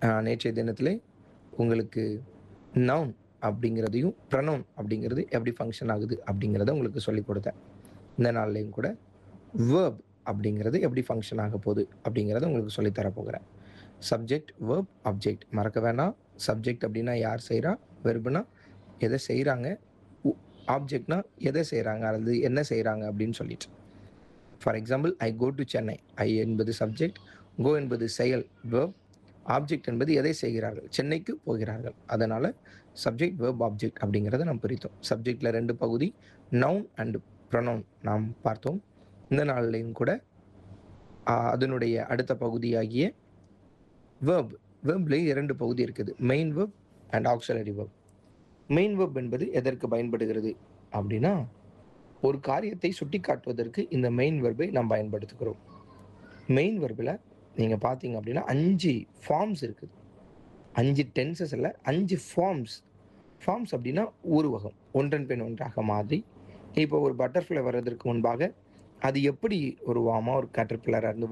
அ நேற்றைய தினத்திலே உங்களுக்கு நவுன் அப்படிங்கிறதையும், ப்ரொனவுன் அப்படிங்கிறது எப்படி ஃபங்ஷன் ஆகுது அப்படிங்கிறத உங்களுக்கு சொல்லிக் குடுத்தேன். இந்த நாள்லயும் கூட வெர்ப் அப்படிங்கிறது எப்படி ஃபங்ஷன் ஆகப் போகுது அப்படிங்கிறத உங்களுக்கு சொல்லித் தரப் போகிறேன். சப்ஜெக்ட், வெர்ப், ஆப்ஜெக்ட் மறக்க வேண்டாம். சப்ஜெக்ட் அப்படின்னா யார் செய்றா? வெர்ப்னா எத செய்றாங்க? உ ஆப்ஜெக்ட்னா எத செய்றாங்க? அல்லது என்ன செய்றாங்க அப்படின்னு சொல்லிட்டு. For example I go to Chennai. I என்பது சப்ஜெக்ட், கோ என்பது செயல் வெர்ப், ஆப்ஜெக்ட் என்பது எதை செய்கிறார்கள்? சென்னைக்கு போகிறார்கள். அதனால சப்ஜெக்ட், வெர்ப், ஆப்ஜெக்ட் அப்படிங்கிறத நாம் பிரித்தோம். சப்ஜெக்ட்ல 2 பகுதி நவுன் அண்ட் ப்ரொனவுன் நாம் பார்த்தோம். இந்த நாள்லயும் கூட அ அதனுடைய அடுத்த பகுதியாகிய வெர்ப். வெர்ப்லயும் 2 பகுதி இருக்குது. Main verb and auxiliary verb. Main verb என்பது எதற்கு பயன்படுகிறது அப்படின்னா, ஒரு காரியத்தை சுட்டிக்காட்டுவதற்கு இந்த மெயின் வெர்பை நாம் பயன்படுத்துகிறோம். மெயின் வெர்ப்ல நீங்க பார்த்தீங்க அப்படின்னா 5 ஃபார்ம்ஸ் இருக்குது. 5 டென்சஸ் இல்ல 5 ஃபார்ம்ஸ். ஃபார்ம்ஸ் அப்படின்னா உருவகம். ஒன்றன் பின் ஒன்றாக மாறி, இப்போ ஒரு பட்டர்ஃப்ளை வர்றதற்கு முன்பாக அது எப்படி உருவாகுமா? ஒரு கேட்டர்பில்லரா இருந்து